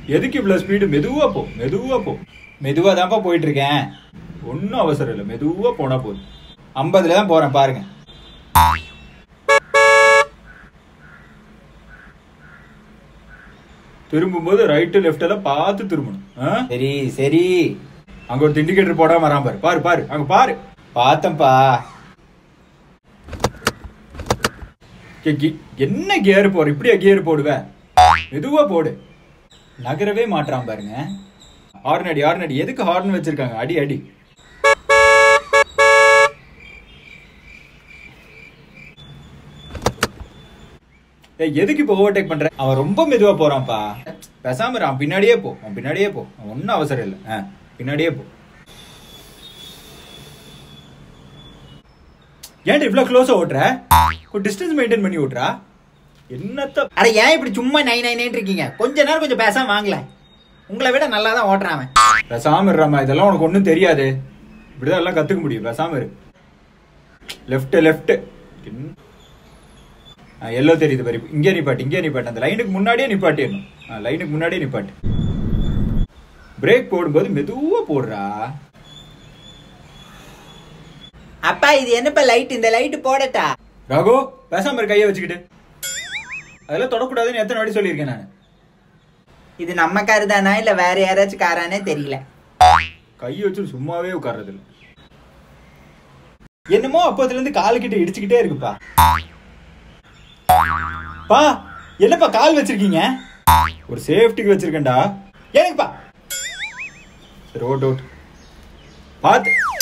எதுக்கு இவ்வளவு ஸ்பீடு மெதுவா போ மெதுவா போ மெதுவா தான்ப்பா போயிட்டு இருக்கேன் ஒன்றும் அவசரம் இல்லை மெதுவா போனா போதும் ஐம்பதுல தான் போறேன் பாருங்க திரும்பும்போது ரைட்டு லெஃப்ட் எல்லாம் பார்த்து திரும்பணும் ஆ? சரி சரி அங்க ஒரு இண்டிகேட்டர் போடாம வராம பாரு பாரு பாரு அங்க பாரு பார்த்தேன்ப்பா கே- கி- என்ன கியர் போற இப்படியா கியர் போடுவ மெதுவா போடு நகரவே மாட்றான் பாருங்க ஹார்ன் அடி ஹார்ன் அடி எதுக்கு ஹார்ன் வச்சிருக்காங்க அடி அடி ஏய் எதுக்கு இப்போ ஓவர்டேக் பண்ற அவன் ரொம்ப மெதுவா போறான்ப்பா பேசாம இரு, அவன் பின்னாடியே போ அவன் பின்னாடியே போ ஒன்றும் அவசரம் இல்லை ஆ பின்னாடியே போ ஏன்டா இவ்வளோ க்ளோஸாக ஓட்டுற ஒரு டிஸ்டன்ஸ் மெயின்டைன் பண்ணி ஓட்டுறா என்னத்த அட ஏன் இப்படி சும்மா நை நைனேன்னு இருக்கீங்க கொஞ்ச நேரம் கொஞ்சம் பேசாம வாங்கல உங்களை விட நல்லா தான் ஓட்டுறான் அவன் பேசாம இருறாமா இதெல்லாம் உனக்கு ஒன்றும் தெரியாது இப்படிதான் எல்லாம் கத்துக்க முடியும் பேசாம இரு லெஃப்ட் லெஃப்ட் எல்லோ தெரியுது பாரு இங்கே நிப்பாட்டு இங்கே நிப்பாட்டு அந்த லைனுக்கு முன்னாடியே நிப்பாட்டிடணும் லைனுக்கு முன்னாடியே நிப்பாட்டு பிரேக் போடும்போது மெதுவா போடுறா அப்பா இது என்னப்பா லைட் இந்த லைட் போடட்டா ரகு பேசாம இரு கையை வச்சுக்கிட்டு அதெல்லாம் தொடக்கூடாதுன்னு எத்தனை வாட்டி சொல்லியிருக்கேன் நான் இது நம்ம காரு தானா இல்ல வேற யாராச்சும் காரானே தெரியல கையை வச்சு சும்மாவே உட்கார்றது இல்ல என்னமோ அப்பத்துல இருந்து காலுக்கிட்ட இடிச்சுக்கிட்டே இருக்குப்பா பா என்னப்பா கால் வச்சிருக்கீங்க ஒரு சேஃப்டிக்கு வச்சிருக்கேன்டா எனக்குப்பா சரி ஓட்டு ஓட்டு பார்த்து